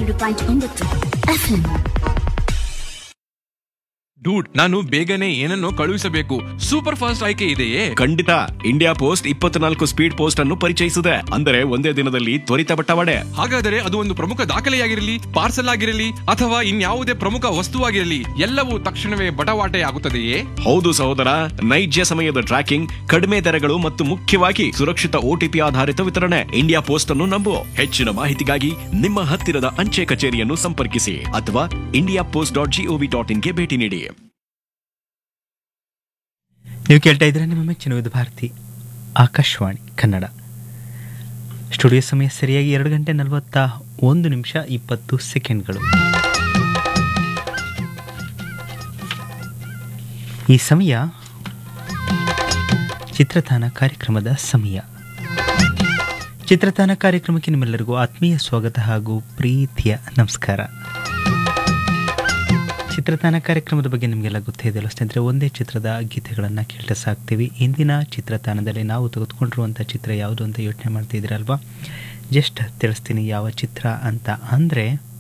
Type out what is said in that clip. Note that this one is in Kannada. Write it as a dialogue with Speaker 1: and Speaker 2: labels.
Speaker 1: ಎರಡು ಪಾಯಿಂಟ್ ಒಂಬತ್ತು ಎಫ್ಎಂ
Speaker 2: ಡೂಡ್ ನಾನು ಬೇಗನೆ ಏನನ್ನೋ ಕಳುಹಿಸಬೇಕು ಸೂಪರ್ ಫಾಸ್ಟ್ ಆಯ್ಕೆ ಇದೆಯೇ
Speaker 3: ಖಂಡಿತ ಇಂಡಿಯಾ ಪೋಸ್ಟ್ ಇಪ್ಪತ್ನಾಲ್ಕು ಸ್ಪೀಡ್ ಪೋಸ್ಟ್ ಅನ್ನು ಪರಿಚಯಿಸಿದೆ ಅಂದರೆ ಒಂದೇ ದಿನದಲ್ಲಿ ತ್ವರಿತ ಬಟ್ಟವಾಡೆ
Speaker 2: ಹಾಗಾದರೆ ಅದು ಒಂದು ಪ್ರಮುಖ ದಾಖಲೆಯಾಗಿರಲಿ ಪಾರ್ಸಲ್ ಆಗಿರಲಿ ಅಥವಾ ಇನ್ಯಾವುದೇ ಪ್ರಮುಖ ವಸ್ತುವಾಗಿರಲಿ ಎಲ್ಲವೂ ತಕ್ಷಣವೇ ಬಟವಾಟೆ ಆಗುತ್ತದೆಯೇ
Speaker 3: ಹೌದು ಸಹೋದರ ನೈಜ ಸಮಯದ ಟ್ರ್ಯಾಕಿಂಗ್ ಕಡಿಮೆ ದರಗಳು ಮತ್ತು ಮುಖ್ಯವಾಗಿ ಸುರಕ್ಷಿತ ಓಟಿಪಿ ಆಧಾರಿತ ವಿತರಣೆ ಇಂಡಿಯಾ ಪೋಸ್ಟ್ ಅನ್ನು ನಂಬು ಹೆಚ್ಚಿನ ಮಾಹಿತಿಗಾಗಿ ನಿಮ್ಮ ಹತ್ತಿರದ ಅಂಚೆ ಕಚೇರಿಯನ್ನು ಸಂಪರ್ಕಿಸಿ ಅಥವಾ India post dot GOV dot ಇನ್ಗೆ ಭೇಟಿ ನೀಡಿ
Speaker 4: ನೀವು ಕೇಳ್ತಾ ಇದ್ರೆ ನಿಮ್ಮ ಮೆಚ್ಚಿನ ವಿಧ ಭಾರತಿ ಆಕಾಶವಾಣಿ ಕನ್ನಡ ಸ್ಟುಡಿಯೋ ಸಮಯ ಸರಿಯಾಗಿ ಎರಡು ಗಂಟೆ ನಲವತ್ತ ಒಂದು ನಿಮಿಷ ಇಪ್ಪತ್ತು ಸೆಕೆಂಡ್ಗಳು ಈ ಸಮಯ ಚಿತ್ರತಾನ ಕಾರ್ಯಕ್ರಮದ ಸಮಯ ಚಿತ್ರತಾನ ಕಾರ್ಯಕ್ರಮಕ್ಕೆ ನಿಮ್ಮೆಲ್ಲರಿಗೂ ಆತ್ಮೀಯ ಸ್ವಾಗತ ಹಾಗೂ ಪ್ರೀತಿಯ ನಮಸ್ಕಾರ ಚಿತ್ರತಾನ ಕಾರ್ಯಕ್ರಮದ ಬಗ್ಗೆ ನಿಮಗೆಲ್ಲ ಗೊತ್ತೇ ಇದೆಯಲ್ಲ ಸ್ನೇಹಿತರೆ ಒಂದೇ ಚಿತ್ರದ ಗೀತೆಗಳನ್ನು ಕೇಳ್ತಾ ಸಾಕ್ತೀವಿ ಇಂದಿನ ಚಿತ್ರತಾನದಲ್ಲಿ ನಾವು ತೆಗೆದುಕೊಂಡಿರುವಂಥ ಚಿತ್ರ ಯಾವುದು ಅಂತ ಯೋಚನೆ ಮಾಡ್ತಿದ್ದೀರಲ್ವಾ ಜಸ್ಟ್ ತಿಳಿಸ್ತೀನಿ ಯಾವ ಚಿತ್ರ ಅಂತ ಅಂದರೆ